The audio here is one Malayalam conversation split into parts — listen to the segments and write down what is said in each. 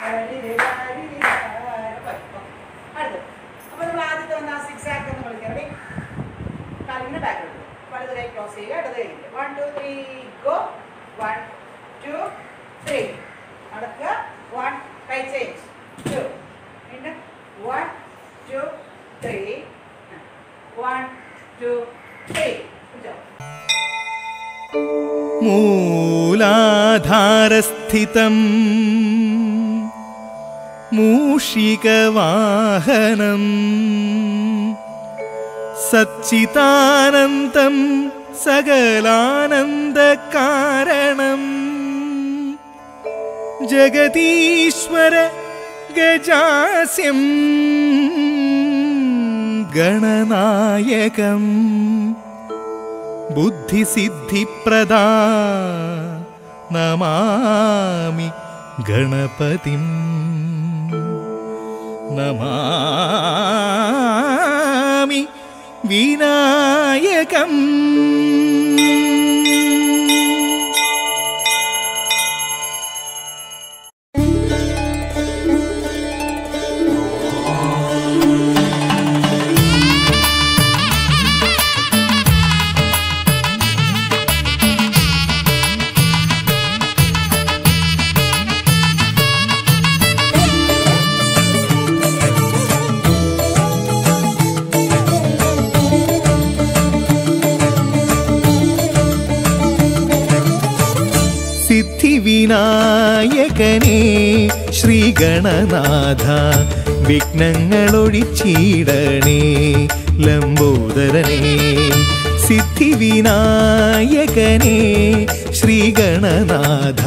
അടുത്ത് അപ്പൊ നമ്മൾ ആദ്യത്തെ വന്ന ആ സിക്സ് ആക്ക് എന്ന് വിളിക്കാം കാലിങ്ങനെ ബാക്ക് വലത് കൈ ക്രോസ് ചെയ്യുക ഇടത് കൈ one two three go one two three നടക്കുക വൺ കൈ ചേഞ്ച് ടു വീണ്ടും one two three one two three മൂലാധാരസ്ഥിതം മൂഷികവാഹനം സച്ചിതാനന്ദം സകലാനന്ദകാരണം ജഗതീശ്വര ഗജാസ്യം ഗണനായകം ബുദ്ധിസിദ്ധിപ്രദാ നമാമി ഗണപതിം നമാമി വിനായകം സിദ്ധിവിനായകനേ ശ്രീഗണനാഥ വിഘ്നങ്ങളൊഴിച്ചിടണേ ലംബോദരനേ സിദ്ധിവിനായകനേ ശ്രീഗണനാഥ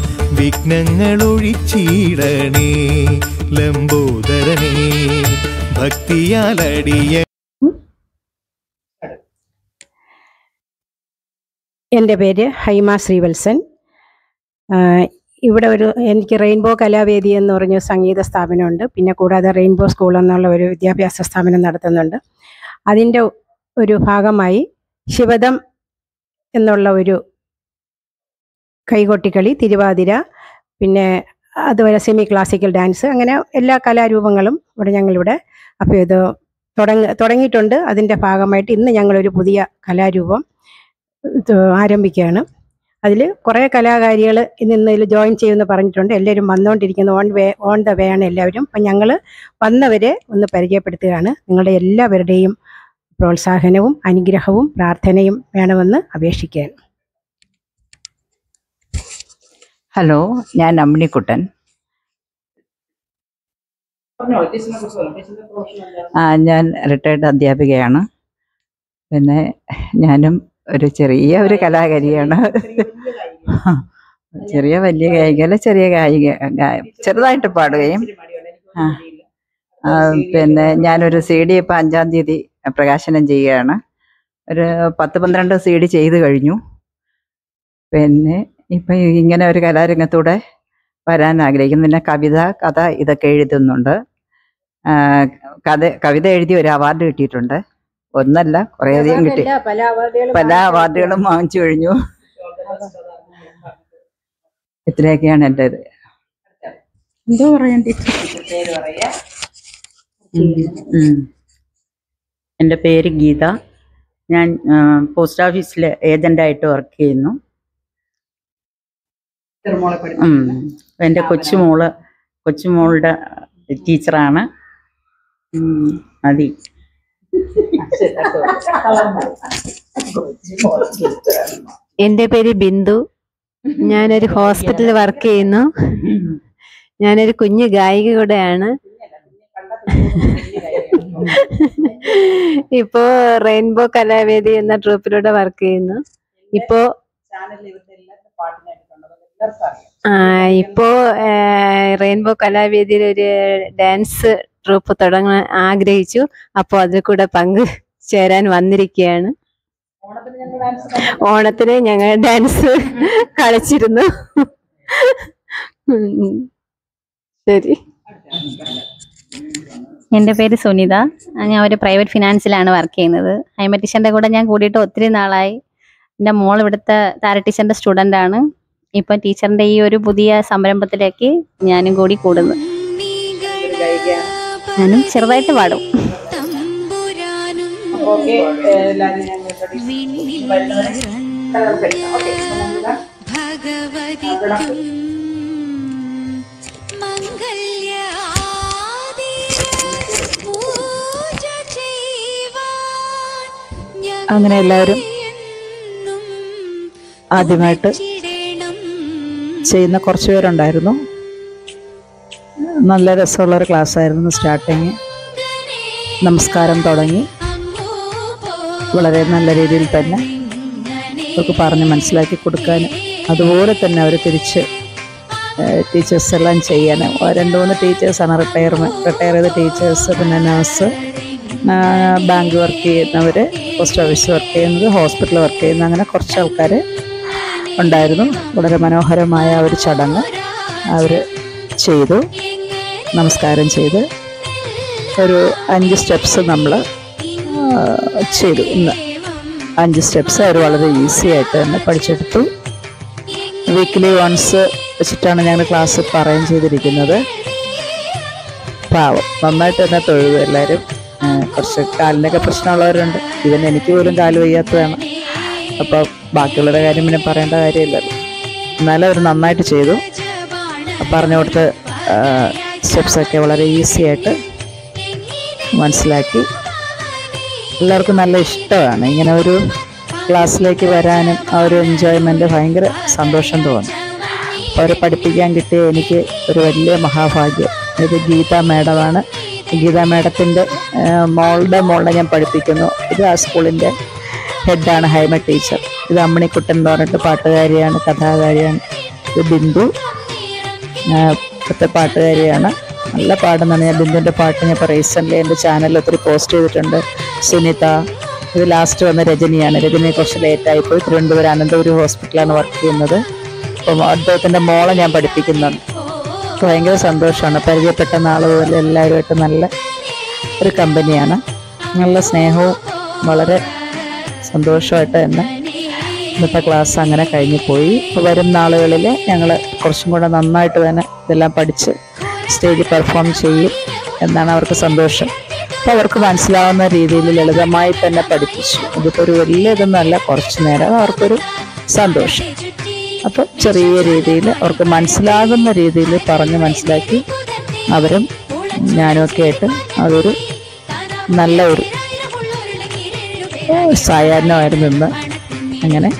വിഘ്നങ്ങളൊഴിച്ചിടണേ ലംബോദരനേ ഭക്തിയാലടിയ എൻ്റെ പേര് ഹൈമ ശ്രീവത്സൻ ആ, ഇവിടെ ഒരു എനിക്ക് റെയിൻബോ കലാവേദി എന്ന് പറഞ്ഞ സംഗീത സ്ഥാപനമുണ്ട് പിന്നെ കൂടാതെ റെയിൻബോ സ്കൂൾ എന്നുള്ള ഒരു വിദ്യാഭ്യാസ സ്ഥാപനം നടത്തുന്നുണ്ട് അതിൻ്റെ ഒരു ഭാഗമായി ശിവദം എന്നുള്ള ഒരു കൈകൊട്ടിക്കളി തിരുവാതിര പിന്നെ അതുപോലെ സെമി ക്ലാസിക്കൽ ഡാൻസ് അങ്ങനെ എല്ലാ കലാരൂപങ്ങളും ഇവിടെ ഞങ്ങളിവിടെ അപ്പോൾ ഇത് തുടങ്ങ തുടങ്ങിയിട്ടുണ്ട് അതിൻ്റെ ഭാഗമായിട്ട് ഇന്ന് ഞങ്ങളൊരു പുതിയ കലാരൂപം ഇത് ആരംഭിക്കുകയാണ് അതിൽ കുറേ കലാകാരികൾ ഇന്ന് ഇന്ന് ഇതിൽ ജോയിൻ ചെയ്യുമെന്ന് പറഞ്ഞിട്ടുണ്ട് എല്ലാവരും വന്നുകൊണ്ടിരിക്കുന്നു on way on the way ആണ് എല്ലാവരും അപ്പം ഞങ്ങൾ വന്നവരെ ഒന്ന് പരിചയപ്പെടുത്തുകയാണ് നിങ്ങളുടെ എല്ലാവരുടെയും പ്രോത്സാഹനവും അനുഗ്രഹവും പ്രാർത്ഥനയും വേണമെന്ന് അപേക്ഷിക്കുകയാണ് ഹലോ ഞാൻ അമ്മിണിക്കുട്ടൻ പറഞ്ഞോ ടീച്ചറിനെ കുറിച്ച് പറഞ്ഞു ടീച്ചറിന്റെ പ്രൊഫഷൻ എന്താണ് ആ, ഞാൻ റിട്ടയർഡ് അധ്യാപികയാണ് പിന്നെ ഞാനും ഒരു ചെറിയ ഒരു കലാകാരിയാണ് ചെറിയ വലിയ ഗായികയല്ല ചെറിയ ഗായിക ഗായ- ചെറുതായിട്ട് പാടുകയും ആ. ആ, പിന്നെ ഞാനൊരു സി ഡി ഇപ്പം അഞ്ചാം തീയതി പ്രകാശനം ചെയ്യുകയാണ് ഒരു പത്ത് പന്ത്രണ്ട് സി ഡി ചെയ്ത് കഴിഞ്ഞു പിന്നെ ഇപ്പം ഇങ്ങനെ ഒരു കലാരംഗത്തൂടെ വരാൻ ആഗ്രഹിക്കുന്നു പിന്നെ കവിത കഥ ഇതൊക്കെ എഴുതുന്നുണ്ട് ആ, കഥ കവിത എഴുതി ഒരു അവാർഡ് കിട്ടിയിട്ടുണ്ട് ഒന്നല്ല കുറേയധികം കിട്ടി പല അവാർഡുകളും പല അവാർഡുകളും വാങ്ങിച്ചു കഴിഞ്ഞു ഇത്രയൊക്കെയാണ് എൻ്റെ ഇത് എന്തോ പറയണ്ടേ പേര് പറയാ എൻ്റെ പേര് ഗീത ഞാൻ പോസ്റ്റ് ഓഫീസിൽ ഏജൻ്റായിട്ട് വർക്ക് ചെയ്യുന്നു തിരുമോളെ ഉം. പഠിപ്പിക്കുന്നു എൻ്റെ കൊച്ചുമോള് കൊച്ചുമോളുടെ ടീച്ചറാണ് ഉം, മതി എൻ്റെ പേര് ബിന്ദു ഞാനൊരു ഹോസ്പിറ്റലിൽ വർക്ക് ചെയ്യുന്നു ഞാനൊരു കുഞ്ഞു ഗായിക കൂടെയാണ് ഇപ്പോ റെയിൻബോ കലാവേദി എന്ന ട്രൂപ്പിലൂടെ വർക്ക് ചെയ്യുന്നു ഇപ്പോ ചാനലിൽ ഇവരുടെ എല്ലാവരുടെ പാട്ടിനായിട്ടുണ്ട് അത് എല്ലാവർക്കും അറിയാം ആ, ഇപ്പോ ആ, റെയിൻബോ കലാവേദിയിൽ ഒരു ഡാൻസ് ട്രൂപ്പ് തുടങ്ങാൻ ആഗ്രഹിച്ചു അപ്പോൾ അതിൽ കൂടെ പങ്ക് ചേരാൻ വന്നിരിക്കുകയാണ് ഓണത്തിന് ഞങ്ങൾ ഡാൻസ് ഓണത്തിന് ഞങ്ങൾ ഡാൻസ് കളിച്ചിരുന്നു ഉം. ശരി എൻ്റെ പേര് സുനിത ഞാൻ ഒരു പ്രൈവറ്റ് ഫിനാൻസിലാണ് വർക്ക് ചെയ്യുന്നത് ഹൈമ ടീച്ചറിൻ്റെ കൂടെ ഞാൻ കൂടിയിട്ട് ഒത്തിരി നാളായി എൻ്റെ മോൾ ഇവിടുത്തെ താര ടീച്ചറിൻ്റെ സ്റ്റുഡൻ്റ് ആണ് ഇപ്പൊ ടീച്ചറിന്റെ ഈ ഒരു പുതിയ സംരംഭത്തിലേക്ക് ഞാനും കൂടി കൂടുന്നു ഞാനും ചെറുതായിട്ട് പാടും ഓക്കെ എല്ലാവരും ഞാൻ വരുന്നവരെ കലർപ്പ് എടുക്കാം ഓക്കെ ഭഗവതിക്കും മംഗല്യാദിര പൂജ ചെയ്യുവാൻ അങ്ങനെ എല്ലാവരും ഞങ്ങളെന്നും ആദ്യമായിട്ട് ചിടണം ചെയ്യുന്ന കുറച്ച് പേരുണ്ടായിരുന്നു നല്ല രസമുള്ളൊരു ക്ലാസ് ആയിരുന്നു സ്റ്റാർട്ടിങ് നമസ്കാരം തുടങ്ങി വളരെ നല്ല രീതിയിൽ തന്നെ അവർക്ക് പറഞ്ഞ് മനസ്സിലാക്കി കൊടുക്കാനും അതുപോലെ തന്നെ അവർ തിരിച്ച് ടീച്ചേഴ്സ് എല്ലാം ചെയ്യാൻ രണ്ട് മൂന്ന് ടീച്ചേഴ്സാണ് റിട്ടയർമെൻറ്റ് റിട്ടയർ ചെയ്ത ടീച്ചേഴ്സ് പിന്നെ നഴ്സ് ബാങ്ക് വർക്ക് ചെയ്യുന്നവർ പോസ്റ്റ് ഓഫീസ് വർക്ക് ചെയ്യുന്നത് ഹോസ്പിറ്റൽ വർക്ക് ചെയ്യുന്ന അങ്ങനെ കുറച്ച് ആൾക്കാർ ഉണ്ടായിരുന്നു വളരെ മനോഹരമായ ഒരു ചടങ്ങ് അവർ ചെയ്തു നമസ്കാരം ചെയ്ത് ഒരു അഞ്ച് സ്റ്റെപ്സ് നമ്മൾ ചെയ്തു ഇന്ന് അഞ്ച് സ്റ്റെപ്സ് അവർ വളരെ ഈസി ആയിട്ട് തന്നെ പഠിച്ചെടുത്തു വീക്ക്ലി വൺസ് വെച്ചിട്ടാണ് ഞങ്ങൾ ക്ലാസ് പറയും ചെയ്തിരിക്കുന്നത് പാവം നന്നായിട്ട് തന്നെ തൊഴുതു എല്ലാവരും ആ, കുറച്ച് കാലിനൊക്കെ പ്രശ്നമുള്ളവരുണ്ട് ഇവൻ എനിക്ക് പോലും കാല് വയ്യാത്തതാണ് അപ്പോൾ ബാക്കിയുള്ളവരുടെ കാര്യം പിന്നെ പറയേണ്ട കാര്യമില്ലല്ലോ എന്നാലും അവർ നന്നായിട്ട് ചെയ്തു പറഞ്ഞു കൊടുത്ത സ്റ്റെപ്സൊക്കെ വളരെ ഈസി ആയിട്ട് മനസ്സിലാക്കി എല്ലാവർക്കും നല്ല ഇഷ്ടമാണ് ഇങ്ങനെ ഒരു ക്ലാസ്സിലേക്ക് വരാനും ആ ഒരു എൻജോയ്മെൻ്റ് ഭയങ്കര സന്തോഷം തോന്നി അവരെ പഠിപ്പിക്കാൻ കിട്ടിയ എനിക്ക് ഒരു വലിയ മഹാഭാഗ്യം ഇത് ഗീത മാഡമാണ് ഗീത മാഡത്തിൻ്റെ മോളുടെ മോളെ ഞാൻ പഠിപ്പിക്കുന്നു ഇത് ആ സ്കൂളിൻ്റെ ഹെഡാണ് ഹൈമ ടീച്ചർ ഇത് അമ്മണിക്കുട്ടൻ എന്ന് പറഞ്ഞിട്ട് പാട്ടുകാരിയാണ് കഥാകാരിയാണ് ഇത് ബിന്ദു ആ, ഇപ്പോഴത്തെ പാട്ടുകാരിയാണ് നല്ല പാടുന്നതാണ് ഞാൻ ബിന്ദുവിൻ്റെ പാട്ട് ഞാൻ ഇപ്പോൾ റീസെൻ്റ്ലി എൻ്റെ ചാനലിൽ ഒത്തിരി പോസ്റ്റ് ചെയ്തിട്ടുണ്ട് സുനിത ഇത് ലാസ്റ്റ് വന്ന രജനിയാണ് രജനി കുറച്ച് ലേറ്റായി പോയി തിരുവനന്തപുരം അനന്തപുരം ഹോസ്പിറ്റലാണ് വർക്ക് ചെയ്യുന്നത് അപ്പം അദ്ദേഹത്തിൻ്റെ മോളെ ഞാൻ പഠിപ്പിക്കുന്നുണ്ട് അപ്പോൾ ഭയങ്കര സന്തോഷമാണ് പരിചയപ്പെട്ട നാൾ പോലെ എല്ലാവരുമായിട്ട് നല്ല ഒരു കമ്പനിയാണ് നല്ല സ്നേഹവും വളരെ സന്തോഷമായിട്ട് തന്നെ ഇന്നത്തെ ക്ലാസ് അങ്ങനെ കഴിഞ്ഞു പോയി അപ്പോൾ വരും നാളുകളിൽ ഞങ്ങൾ കുറച്ചും കൂടെ നന്നായിട്ട് തന്നെ ഇതെല്ലാം പഠിച്ച് സ്റ്റേജിൽ പെർഫോം ചെയ്യും എന്നാണ് അവർക്ക് സന്തോഷം അപ്പോൾ അവർക്ക് മനസ്സിലാവുന്ന രീതിയിൽ ലളിതമായി തന്നെ പഠിപ്പിച്ചു ഇതിപ്പോൾ ഒരു വലിയ ഇതൊന്നുമല്ല കുറച്ച് നേരം അവർക്കൊരു സന്തോഷം അപ്പോൾ ചെറിയ രീതിയിൽ അവർക്ക് മനസ്സിലാകുന്ന രീതിയിൽ പറഞ്ഞ് മനസ്സിലാക്കി അവരും ഞാനും ഒക്കെ ആയിട്ട് അതൊരു നല്ല ഒരു സായാഹ്നമായിരുന്നു ഇന്ന് അങ്ങനെ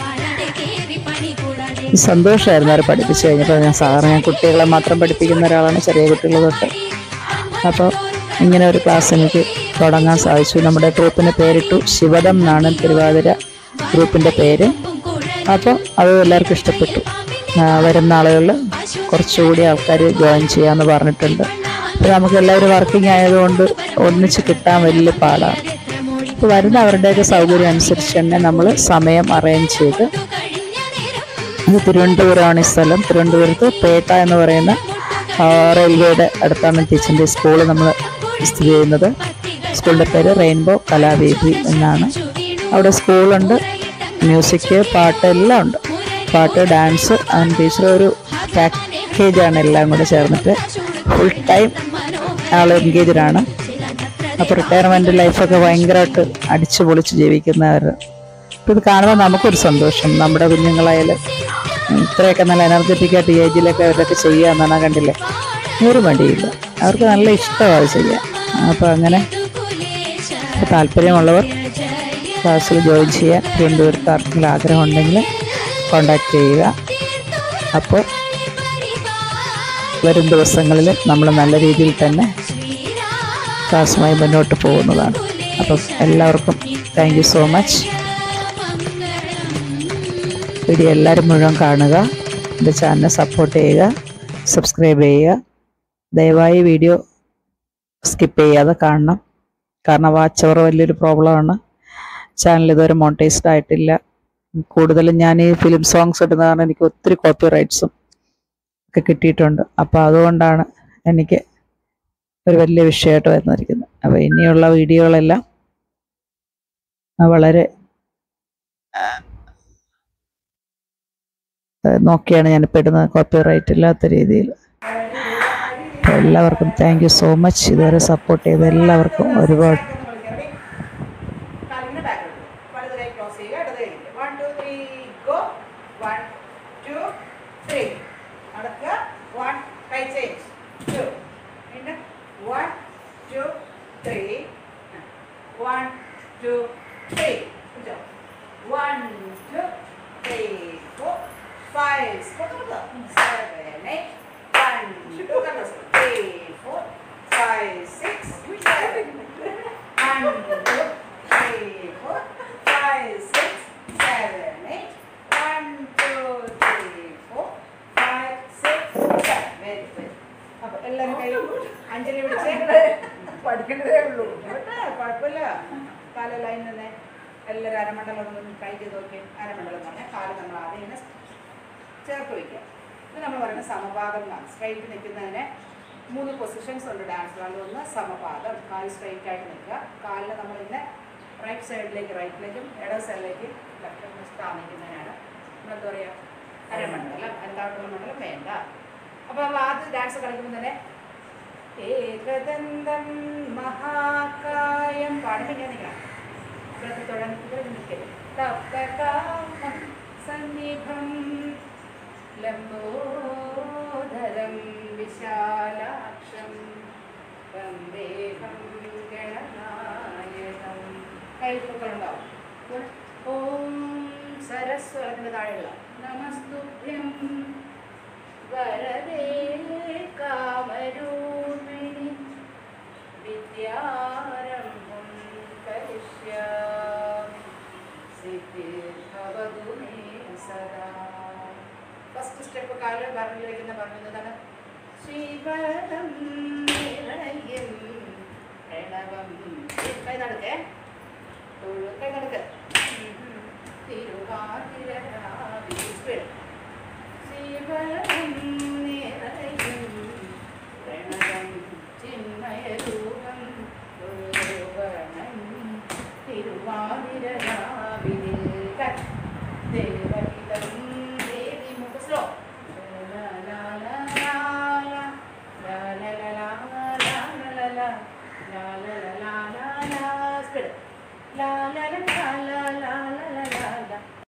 സന്തോഷമായിരുന്നു അവരെ പഠിപ്പിച്ചു കഴിഞ്ഞപ്പോൾ ഞാൻ സാധാരണ ഞാൻ കുട്ടികളെ മാത്രം പഠിപ്പിക്കുന്ന ഒരാളാണ് ചെറിയ കുട്ടികൾ തൊട്ട് അപ്പോൾ ഇങ്ങനെ ഒരു ക്ലാസ് എനിക്ക് തുടങ്ങാൻ സാധിച്ചു നമ്മുടെ ഗ്രൂപ്പിന് പേരിട്ടു ശിവദം എന്നാണ് തിരുവാതിര ഗ്രൂപ്പിൻ്റെ പേര് അപ്പോൾ അത് എല്ലാവർക്കും ഇഷ്ടപ്പെട്ടു ആ, വരുന്ന ആളുകളിൽ കുറച്ചുകൂടി ആൾക്കാർ ജോയിൻ ചെയ്യാമെന്ന് പറഞ്ഞിട്ടുണ്ട് അപ്പോൾ നമുക്ക് എല്ലാവരും വർക്കിംഗ് ആയതുകൊണ്ട് ഒന്നിച്ച് കിട്ടാൻ വലിയ പാടാണ് അപ്പോൾ വരുന്ന അവരുടെയൊക്കെ സൗകര്യം അനുസരിച്ച് തന്നെ നമ്മൾ സമയം അറേഞ്ച് ചെയ്ത് അത് തിരുവനന്തപുരമാണ് ഈ സ്ഥലം തിരുവനന്തപുരത്ത് പേട്ട എന്ന് പറയുന്ന ആ, റെയിൽവേയുടെ അടുത്താണ് ടീച്ചറിൻ്റെ സ്കൂൾ നമ്മൾ സ്ഥിതി ചെയ്യുന്നത് സ്കൂളിൻ്റെ പേര് റെയിൻബോ കലാവേദി എന്നാണ് അവിടെ സ്കൂളുണ്ട് മ്യൂസിക് പാട്ട് എല്ലാം ഉണ്ട് പാട്ട് ഡാൻസ് ആൻഡ് ടീച്ചർ ഒരു പാക്കേജാണ് എല്ലാം കൂടെ ചേർന്നിട്ട് ഫുൾ ടൈം ആൾ എൻഗേജഡാണ് അപ്പോൾ റിട്ടയർമെൻറ്റ് ലൈഫൊക്കെ ഭയങ്കരമായിട്ട് അടിച്ചു പൊളിച്ച് ജീവിക്കുന്നവർ അപ്പോൾ ഇത് കാണുമ്പോൾ നമുക്കൊരു സന്തോഷം നമ്മുടെ കുഞ്ഞുങ്ങളായാലും ഇത്രയൊക്കെ നല്ല എനർജറ്റിക് ആയിട്ട് ഏജിലൊക്കെ അവരൊക്കെ ചെയ്യാമെന്നാണ് കണ്ടില്ലേ ഒരു മടിയില്ല അവർക്ക് നല്ല ഇഷ്ടമാണ് അത് ചെയ്യാൻ അപ്പോൾ അങ്ങനെ അപ്പോൾ താല്പര്യമുള്ളവർ ക്ലാസ്സിൽ ജോയിൻ ചെയ്യാൻ തിരുവനന്തപുരത്ത് ആർക്കെങ്കിലും ആഗ്രഹം ഉണ്ടെങ്കിൽ കോണ്ടാക്ട് ചെയ്യുക അപ്പോൾ വരും ദിവസങ്ങളിൽ നമ്മൾ നല്ല രീതിയിൽ തന്നെ ക്ലാസ്സുമായി മുന്നോട്ട് പോകുന്നതാണ് അപ്പം എല്ലാവർക്കും thank you so much video എല്ലാവരും മുഴുവൻ കാണുക എൻ്റെ ചാനൽ സപ്പോർട്ട് ചെയ്യുക സബ്സ്ക്രൈബ് ചെയ്യുക ദയവായി വീഡിയോ സ്കിപ്പ് ചെയ്യാതെ കാണണം കാരണം വാച്ച് അവർ വലിയൊരു പ്രോബ്ലമാണ് ചാനൽ ഇതുവരെ മോണിറ്റൈസ്ഡ് ആയിട്ടില്ല കൂടുതലും ഞാൻ ഈ ഫിലിം സോങ്സ് ഇടുന്ന കാരണം എനിക്ക് ഒത്തിരി കോപ്പി റൈറ്റ്സും ഒക്കെ കിട്ടിയിട്ടുണ്ട് അപ്പോൾ അതുകൊണ്ടാണ് എനിക്ക് ഒരു വലിയ വിഷയമായിട്ട് വന്നിരിക്കുന്നത് അപ്പോൾ ഇനിയുള്ള വീഡിയോകളെല്ലാം വളരെ ഏഹ് നോക്കിയാണ് ഞാൻ പെടുന്നത് കോപ്പിറൈറ്റ് ഇല്ലാത്ത രീതിയിൽ അപ്പോൾ എല്ലാവർക്കും താങ്ക് യു സോ മച്ച് ഇതുവരെ സപ്പോർട്ട് ചെയ്ത എല്ലാവർക്കും ഒരുപാട് കാലിന് ബാക്ക് വലത് കൈ ക്രോസ് ചെയ്യുക ഇടത് കൈ one two three go one two three നടക്കുക വൺ കൈ ചേഞ്ച് ടു വീണ്ടും one two three one two three one two three four five seven eight one two three four five six seven One, two, three, four, five, six, seven, eight. One, two, three, four, five, six, seven. Very good. അപ്പൊ എല്ലാവരും കൈ അഞ്ജലി വിളിച്ചേ പഠിക്കേണ്ടതേ ഉള്ളൂ കേട്ടോ കുഴപ്പമില്ല കാല ലൈൻ തന്നെ എല്ലാവരും അരമണ്ഡലം ഒന്ന് ട്രൈ ചെയ്ത് നോക്കി അരമണ്ഡലം എന്ന് പറഞ്ഞാൽ കാല് നമ്മൾ ആദ്യം ഇങ്ങനെ ചേർത്ത് വയ്ക്കുക ഇത് നമ്മൾ പറയുന്നത് സമപാദം എന്നാണ് സ്ട്രൈറ്റ് നിൽക്കുന്നതിന് മൂന്ന് പൊസിഷൻസ് ഉണ്ട് ഡാൻസിലാണ് ഒന്ന് സമപാദം കാല് സ്ട്രൈറ്റ് ആയിട്ട് നിൽക്കുക കാലിന് നമ്മൾ ഇന്ന് റൈറ്റ് സൈഡിലേക്ക് റൈറ്റിലേക്കും ഇട സൈഡിലേക്ക് ലെഫ്റ്റ് സ്ഥാപിക്കുന്നതിനാണ് നമ്മളെന്താ പറയുക അരമണ്ഡലം എന്തായിട്ടുള്ള മണ്ഡലം വേണ്ട അപ്പോൾ നമ്മൾ ആദ്യം ഡാൻസ് കളിക്കുമ്പോൾ തന്നെ ഏകദന്തം മഹാകായം പാടുമ്പോൾ ഇങ്ങനെ നിൽക്കണം ഇവിടെ തുടങ്ങി നിൽക്കരുത് തപ്പകാമം സന്നിഭം ലംബോദരം വിശാലാക്ഷം വന്ദേഹം ഗണനായകം കൈപ്പൊക്കളുണ്ടാവും ഓം സരസ്വരത്തിന് താഴെയുള്ള നമസ്തുഭ്യം വരദേ കാമരൂപിണി വിദ്യാരംഭം കരിഷ്യാമി സിദ്ധിർഭവതു മേ സദാ ഫസ്റ്റ് സ്റ്റെപ്പ് കാല് പറഞ്ഞു വയ്ക്കുന്ന പറഞ്ഞതാണ് ശിവനം നിറയും പ്രണവം കൈ നടക്കേ തൊഴു കൈ നടക്ക് തിരുവാതിര സ്പീഡ് ശിവനം നിറയും പ്രണവം ചിന്മയരൂപം തൊഴുവണം തിരുവാതിര ദേവ